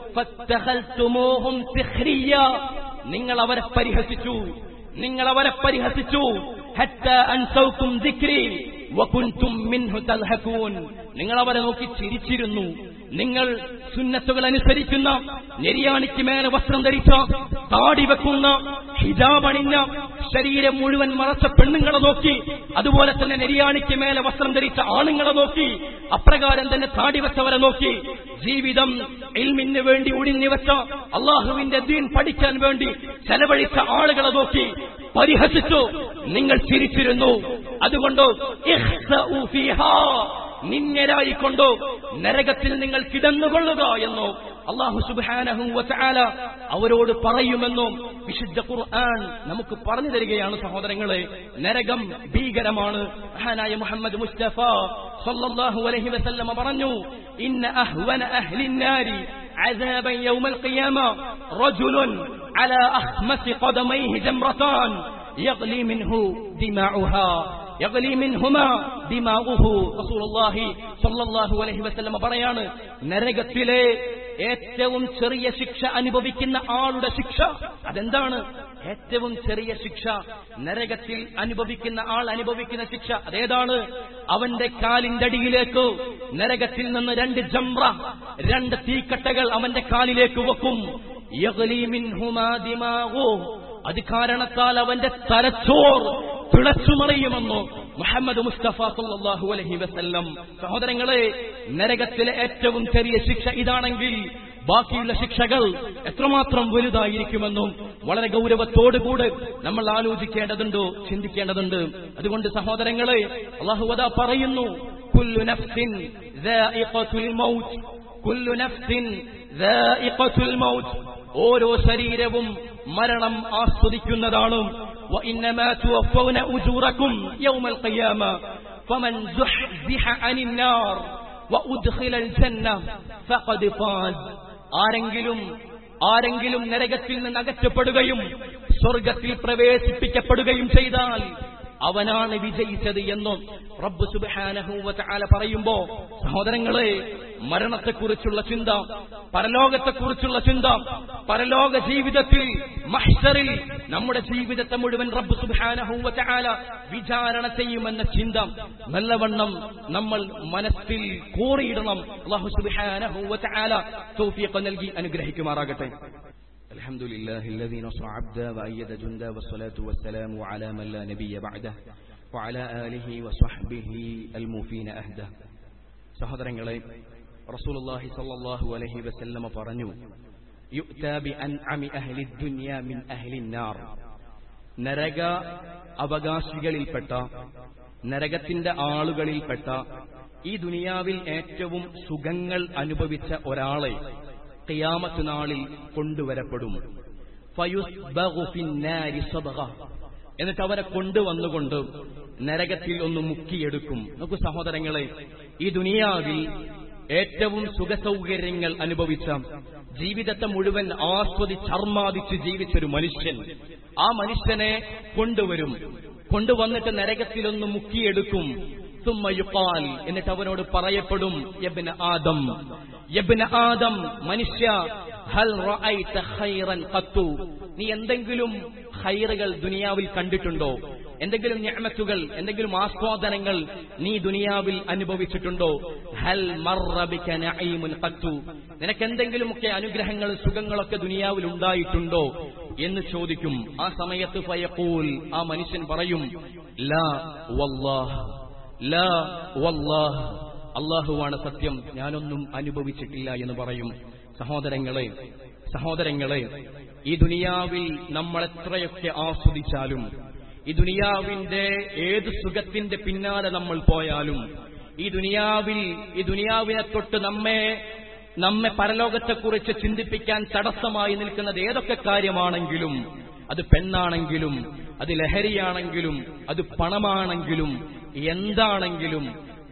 ഫത്തഖൽതുമൂഹും സിഖ്രിയ. നിങ്ങൾ അവരെ പരിഹസിച്ചു നിങ്ങൾ അവരെ പരിഹസിച്ചു ഹത്ത അൻസൗക്കും ദിക്രി വകുൻതും മിൻഹു തൽഹകൂൻ നിങ്ങൾ അവരെ നോക്കി ചിരിച്ചിരുന്നു നിങ്ങൾ സുന്നത്തുകൾ അനുസരിക്കുന്ന നെരിയാണിക്ക് മേലെ വസ്ത്രം ധരിച്ച താടി വെക്കുന്ന ഹിജാബ് അണിഞ്ഞ ശരീരം മുഴുവൻ മറച്ച പെണ്ണുങ്ങളെ നോക്കി അതുപോലെ തന്നെ നെരിയാണിക്ക് മേലെ വസ്ത്രം ധരിച്ച ആണുങ്ങളെ നോക്കി അപ്രകാരം തന്നെ താടി വെച്ചവരെ നോക്കി ജീവിതം ഇൽമിന് വേണ്ടി ഒഴിഞ്ഞു വെച്ച അള്ളാഹുവിന്റെ ദീൻ പഠിക്കാൻ വേണ്ടി ചെലവഴിച്ച ആളുകളെ നോക്കി പരിഹസിച്ചു നിങ്ങൾ ചിരിച്ചിരുന്നു അതുകൊണ്ട് ഇഖ്സഉ ഫീഹാ നിന്യരായിക്കൊണ്ടോ നരകത്തിൽ നിങ്ങൾ കിടന്നുകൊള്ളുക എന്നോ അള്ളാഹു സുബ്ഹാനഹു വതആല അവരോട് പറയുമെന്നും വിശുദ്ധ ഖുർആൻ നമുക്ക് പറഞ്ഞു തരികയാണ് സഹോദരങ്ങളെ നരകം ഭീകരമാണ് മഹാനായ മുഹമ്മദ് മുസ്തഫ സല്ലല്ലാഹു അലൈഹി വസല്ലമ പറഞ്ഞു ഇന്ന അഹ്വന അഹ്ലിൻ നാരി عذابا يوم القيامة رجل على أخمس قدميه جمرتان يغلي منه دماؤها يغلي منهما دماؤه رسول الله صلى الله عليه وسلم പറയാണ് നരകത്തിലെ ഏറ്റവും ചെറിയ ശിക്ഷ അനുഭവിക്കുന്ന ആളുടെ ശിക്ഷ അതെന്താണ് ഏറ്റവും ചെറിയ ശിക്ഷ നരകത്തിൽ അനുഭവിക്കുന്ന ആൾ അനുഭവിക്കുന്ന ശിക്ഷ അതേതാണ് അവന്റെ കാലിന്റെ അടിയിലേക്ക് നരകത്തിൽ നിന്ന് രണ്ട് ജംറ രണ്ട് തീക്കട്ടകൾ അവന്റെ കാലിലേക്ക് വെക്കും യഗ്ലി മിൻഹുമാ ദിമാഗു. അത് കാരണത്താൽ അവന്റെ തലച്ചോർ തിളച്ചുമറിയുമെന്നു മുഹമ്മദ് മുസ്തഫ സല്ലല്ലാഹു അലൈഹി വസല്ലം സഹോദരങ്ങളെ നരകത്തിലെ ഏറ്റവും ചെറിയ ശിക്ഷ ഇതാണെങ്കിൽ ബാക്കിയുള്ള ശിക്ഷകൾ എത്രമാത്രം വലുതായിരിക്കുമെന്നും വളരെ ഗൗരവത്തോടുകൂടെ നമ്മൾ ആലോചിക്കേണ്ടതുണ്ട് ചിന്തിക്കേണ്ടതുണ്ട് അതുകൊണ്ട് സഹോദരങ്ങളെ അള്ളാഹുവദ പറയുന്നു കുല്ലു നഫ്സിൻ ذائقة الموت കുല്ലു നഫ്സിൻ ذائقة الموت ഓരോ ശരീരവും മരണം ആസ്വദിക്കുന്നതാണ് وإنما توفون أجوركم يوم القيامة فمن زحزح عن النار وأدخل الجنة فقد فاز ആരെങ്കിലും ആരെങ്കിലും നരകത്തിൽ നിന്ന് അകറ്റപ്പെടുകയും സ്വർഗത്തിൽ പ്രവേശിപ്പിക്കപ്പെടുകയും ചെയ്താൽ അവനാണ് വിജയിച്ചത് എന്നും റബ്ബ് സുബാനഹൂവല പറയുമ്പോ സഹോദരങ്ങളെ മരണത്തെക്കുറിച്ചുള്ള ചിന്ത പരലോകത്തെക്കുറിച്ചുള്ള ചിന്ത പരലോക ജീവിതത്തിൽ മഹ്സറിൽ നമ്മുടെ ജീവിതത്തെ മുഴുവൻ റബ്ബ് സുബാനഹൂവല വിചാരണ ചെയ്യുമെന്ന ചിന്ത നല്ലവണ്ണം നമ്മൾ മനസ്സിൽ കോറിയിടണം അള്ളാഹു സുബാനഹൂവല തോഫിയൊക്കെ നൽകി അനുഗ്രഹിക്കുമാറാകട്ടെ الحمد لله الذي نصر عبدا وأيد جندا والصلاة والسلام على من لا نبي بعده وعلى آله وصحبه الموفين أهدا സഹോദരങ്ങളെ റസൂലുള്ളാഹി സ്വല്ലല്ലാഹു അലൈഹി വസല്ലമ പറഞ്ഞു യുഅ്താ ബി അൻഅമി അഹ്ലി ദുനിയ മിൻ അഹ്ലി നാർ നരക അവകാശികളിൽപ്പെട്ട നരകത്തിന്റെ ആളുകളിൽപ്പെട്ട ഈ ദുനിയാവിൽ ഏറ്റവും സുഖങ്ങൾ അനുഭവിച്ച ഒരാളെ ഖിയാമത്ത് നാളിൽ കൊണ്ടുവരപ്പെടും ഫയുസ്ബഗു ഫിന്നാരി സബഗ. എന്നിട്ട് അവരെ കൊണ്ടുവന്നുകൊണ്ട് നരകത്തിൽ ഒന്ന് മുക്കിയെടുക്കും നോക്കൂ സഹോദരങ്ങളെ ഈ ദുനിയാവിൽ ഏറ്റവും സുഖസൗകര്യങ്ങൾ അനുഭവിച്ച ജീവിതത്തെ മുഴുവൻ ആസ്വദിച്ചർമാദിച്ച് ജീവിച്ചൊരു മനുഷ്യൻ ആ മനുഷ്യനെ കൊണ്ടുവരും കൊണ്ടുവന്നിട്ട് നരകത്തിലൊന്ന് മുക്കിയെടുക്കും ثم يقال എന്നിട്ട് അവനോട് പറയപ്പെടും യബ്ന ആദം യബ്ന ആദം മനുഷ്യ ഹൽ റഅയ്ത ഖൈറൻ ഖത്തു നീ എന്തെങ്കിലും ഖൈറുകൾ ദുനിയാവിൽ കണ്ടിട്ടുണ്ടോ എന്തെങ്കിലും നിഅമത്തുകൾ എന്തെങ്കിലും ആസ്വാദനങ്ങൾ നീ ദുനിയാവിൽ അനുഭവിച്ചിട്ടുണ്ടോ ഹൽ മർറ ബിക നഈമുൻ ഖത്തു നിനക്ക് എന്തെങ്കിലുമൊക്കെ അനുഗ്രഹങ്ങളും സുഖങ്ങളൊക്കെ ദുനിയാവിൽ ഉണ്ടായിട്ടുണ്ടോ എന്ന് ചോദിക്കും ആ സമയത്ത് ഫയഖൂൽ ആ മനുഷ്യൻ പറയും ലാ വല്ലാഹ് ലാ വല്ലാഹ് അള്ളാഹുവാണ് സത്യം ഞാനൊന്നും അനുഭവിച്ചിട്ടില്ല എന്ന് പറയും സഹോദരങ്ങളെ സഹോദരങ്ങളെ ഈ ദുനിയാവിൽ നമ്മൾ എത്രയൊക്കെ ആസ്വദിച്ചാലും ഈ ദുനിയാവിന്റെ ഏത് സുഖത്തിന്റെ പിന്നാലെ നമ്മൾ പോയാലും ഈ ദുനിയാവിൽ ഈ ദുനിയാവിനെ തൊട്ട് നമ്മെ നമ്മെ പരലോകത്തെക്കുറിച്ച് ചിന്തിപ്പിക്കാൻ തടസ്സമായി നിൽക്കുന്നത് ഏതൊക്കെ കാര്യമാണെങ്കിലും അത് പെണ്ണാണെങ്കിലും അത് ലഹരിയാണെങ്കിലും അത് പണമാണെങ്കിലും എന്താണെങ്കിലും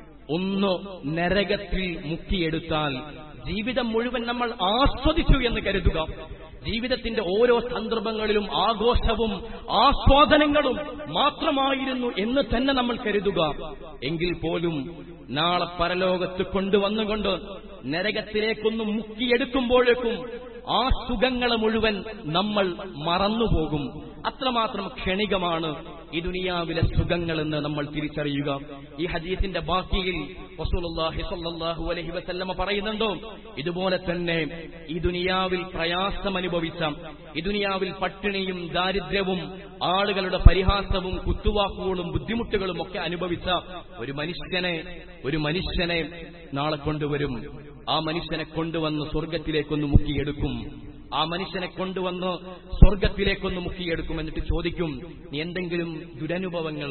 ഒന്ന് നരകത്തിൽ മുക്കിയെടുത്താൽ ജീവിതം മുഴുവൻ നമ്മൾ ആസ്വദിച്ചു എന്ന് കരുതുക ജീവിതത്തിന്റെ ഓരോ സന്ദർഭങ്ങളിലും ആഘോഷവും ആസ്വാദനങ്ങളും മാത്രമായിരുന്നു എന്ന് തന്നെ നമ്മൾ കരുതുക എങ്കിൽ പോലും നാളെ പരലോകത്ത് കൊണ്ടുവന്നുകൊണ്ട് നരകത്തിലേക്കൊന്ന് മുക്കിയെടുക്കുമ്പോഴേക്കും ആ സുഖങ്ങളെ മുഴുവൻ നമ്മൾ മറന്നുപോകും അത്രമാത്രം ക്ഷണികമാണ് ഈ ദുനിയാവിലെ സുഖങ്ങളെന്ന് നമ്മൾ തിരിച്ചറിയുക ഈ ഹദീസിന്റെ ബാക്കിയിൽ റസൂലുള്ളാഹി സ്വല്ലല്ലാഹു അലൈഹി വസല്ലമ പറയുന്നുണ്ടോ ഇതുപോലെ തന്നെ ഈ ദുനിയാവിൽ പ്രയാസം അനുഭവിച്ച ഈ ദുനിയാവിൽ പട്ടിണിയും ദാരിദ്ര്യവും ആളുകളുടെ പരിഹാസവും കുത്തുവാക്കുകളും ബുദ്ധിമുട്ടുകളും ഒക്കെ അനുഭവിച്ച ഒരു മനുഷ്യനെ ഒരു മനുഷ്യനെ നാളെ കൊണ്ടുവരും ആ മനുഷ്യനെ കൊണ്ടുവന്ന് സ്വർഗത്തിലേക്കൊന്ന് മുക്കിയെടുക്കും ആ മനുഷ്യനെ കൊണ്ടുവന്ന് സ്വർഗത്തിലേക്കൊന്ന് മുക്കിയെടുക്കും എന്നിട്ട് ചോദിക്കും നീ എന്തെങ്കിലും ദുരനുഭവങ്ങൾ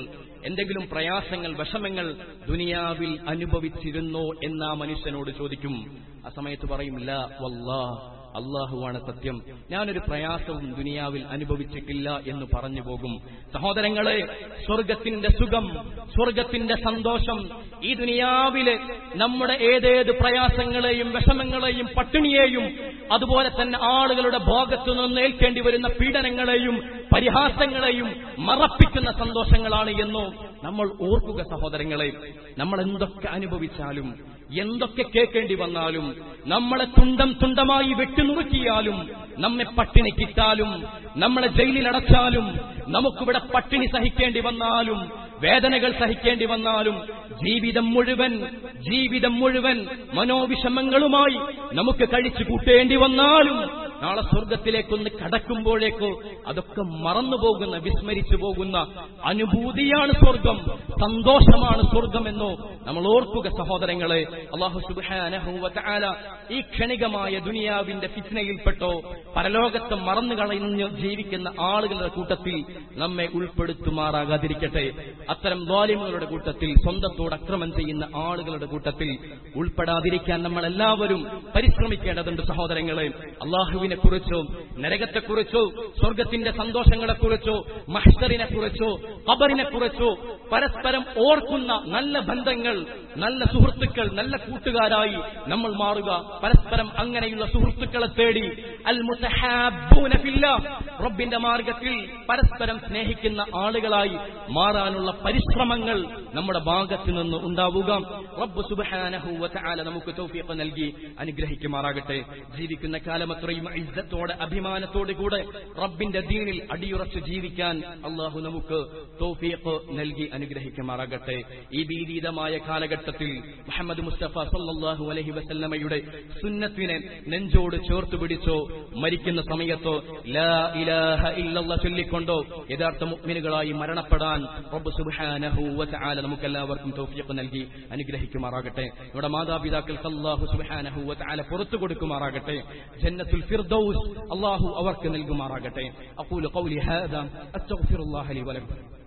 എന്തെങ്കിലും പ്രയാസങ്ങൾ വിഷമങ്ങൾ ദുനിയാവിൽ അനുഭവിച്ചിരുന്നോ എന്ന് ആ മനുഷ്യനോട് ചോദിക്കും ആ സമയത്ത് പറയും ല വല്ലാ അള്ളാഹുവാണ് സത്യം ഞാനൊരു പ്രയാസവും ദുനിയാവിൽ അനുഭവിച്ചിട്ടില്ല എന്ന് പറഞ്ഞു പോകും സഹോദരങ്ങളെ സ്വർഗത്തിന്റെ സുഖം സ്വർഗത്തിന്റെ സന്തോഷം ഈ ദുനിയാവിലെ നമ്മുടെ ഏതേത് പ്രയാസങ്ങളെയും വിഷമങ്ങളെയും പട്ടിണിയെയും അതുപോലെ തന്നെ ആളുകളുടെ ഭോഗത്തു നിന്ന് ഏൽക്കേണ്ടി വരുന്ന പീഡനങ്ങളെയും പരിഹാസങ്ങളെയും മറപ്പിക്കുന്ന സന്തോഷങ്ങളാണ് എന്നോ നമ്മൾ ഓർക്കുക സഹോദരങ്ങളെ നമ്മൾ എന്തൊക്കെ അനുഭവിച്ചാലും എന്തൊക്കെ കേൾക്കേണ്ടി വന്നാലും നമ്മളെ തുണ്ടം തുണ്ടമായി വെട്ടിനുറുക്കിയാലും നമ്മെ പട്ടിണി കിട്ടാലും നമ്മളെ ജയിലിലടച്ചാലും നമുക്കിവിടെ പട്ടിണി സഹിക്കേണ്ടി വന്നാലും വേദനകൾ സഹിക്കേണ്ടി വന്നാലും ജീവിതം മുഴുവൻ ജീവിതം മുഴുവൻ മനോവിഷമങ്ങളുമായി നമുക്ക് കഴിച്ചു കൂട്ടേണ്ടി വന്നാലും നാളെ സ്വർഗത്തിലേക്കൊന്ന് കടക്കുമ്പോഴേക്കോ അതൊക്കെ മറന്നുപോകുന്ന വിസ്മരിച്ചു പോകുന്ന അനുഭൂതിയാണ് സ്വർഗം സന്തോഷമാണ് സ്വർഗമെന്നോ നമ്മൾ ഓർക്കുക സഹോദരങ്ങളെ അള്ളാഹു സുബാനഹുല ഈ ക്ഷണികമായ ദുനിയാവിന്റെ ഫിറ്റ്നയിൽപ്പെട്ടോ പരലോകത്തെ മറന്നു കളഞ്ഞ് ജീവിക്കുന്ന ആളുകളുടെ കൂട്ടത്തിൽ നമ്മെ ഉൾപ്പെടുത്തുമാറാകാതിരിക്കട്ടെ അത്തരം ദ്വാലിമുകളുടെ കൂട്ടത്തിൽ സ്വന്തത്തോട് അക്രമം ചെയ്യുന്ന ആളുകളുടെ കൂട്ടത്തിൽ ഉൾപ്പെടാതിരിക്കാൻ നമ്മൾ എല്ലാവരും പരിശ്രമിക്കേണ്ടതുണ്ട് സഹോദരങ്ങളെ അള്ളാഹുവിനെ കുറിച്ചോ നരകത്തെക്കുറിച്ചോ സ്വർഗത്തിന്റെ സന്തോഷങ്ങളെക്കുറിച്ചോ മഹ്സറിനെ കുറിച്ചോ ഖബറിനെ കുറിച്ചോ പരസ്പരം ഓർക്കുന്ന നല്ല ബന്ധങ്ങൾ നല്ല സുഹൃത്തുക്കൾ നല്ല കൂട്ടുകാരായി നമ്മൾ മാറുക പരസ്പരം അങ്ങനെയുള്ള സുഹൃത്തുക്കളെ തേടി അൽ മുത്തഹാബൂന ഫില്ലാ റബ്ബിന്റെ മാർഗത്തിൽ പരസ്പരം സ്നേഹിക്കുന്ന ആളുകളായി മാറാനുള്ള പരിശ്രമങ്ങൾ നമ്മുടെ ഭാഗത്ത് നിന്ന് ഉണ്ടാവുക റബ്ബ് സുബ്ഹാനഹു വതആല നമുക്ക് തൗഫീഖ് നൽകി അനുഗ്രഹിക്കുമാറാകട്ടെ ജീവിക്കുന്ന കാലമത്രയും ഇസ്സത്തോടെ അഭിമാനത്തോടെ കൂടെ റബ്ബിന്റെ ദീനിൽ അടിയുറച്ച് ജീവിക്കാൻ അള്ളാഹു നമുക്ക് തൗഫീഖ് നൽകി അനുഗ്രഹിക്കുമാറാകട്ടെ ഈ ഭീതീതമായ കാലഘട്ടത്തിൽ മുഹമ്മദ് മുസ്തഫ സല്ലല്ലാഹു അലൈഹി വസല്ലമയുടെ സുന്നത്തിനെ നെഞ്ചോട് ചേർത്ത് പിടിച്ചോ മരിക്കുന്ന സമയത്തോ ലാ ഇലാഹ ഇല്ലല്ലാഹ് ചൊല്ലിക്കൊണ്ടോ യഥാർത്ഥ മുഅ്മിനുകളായി മരണപ്പെടാൻ റബ്ബ് സുബ്ഹാനഹു വതആല നമുക്കെല്ലാവർക്കും തൗഫീഖ് നൽകി അനുഗ്രഹിക്കുമാറാകട്ടെ നമ്മുടെ മാതാപിതാക്കൾക്ക് അല്ലാഹു സുബ്ഹാനഹു വതആല പുറത്തു കൊടുക്കുമാറാകട്ടെ ജന്നത്തുൽ ഫിർദൗസ് അല്ലാഹു അവർക്ക് നൽകുമാറാകട്ടെ അഖൂലു ഖൗലി ഹാദാ അസ്തഗ്ഫിറുല്ലാഹ ലി വലക്കും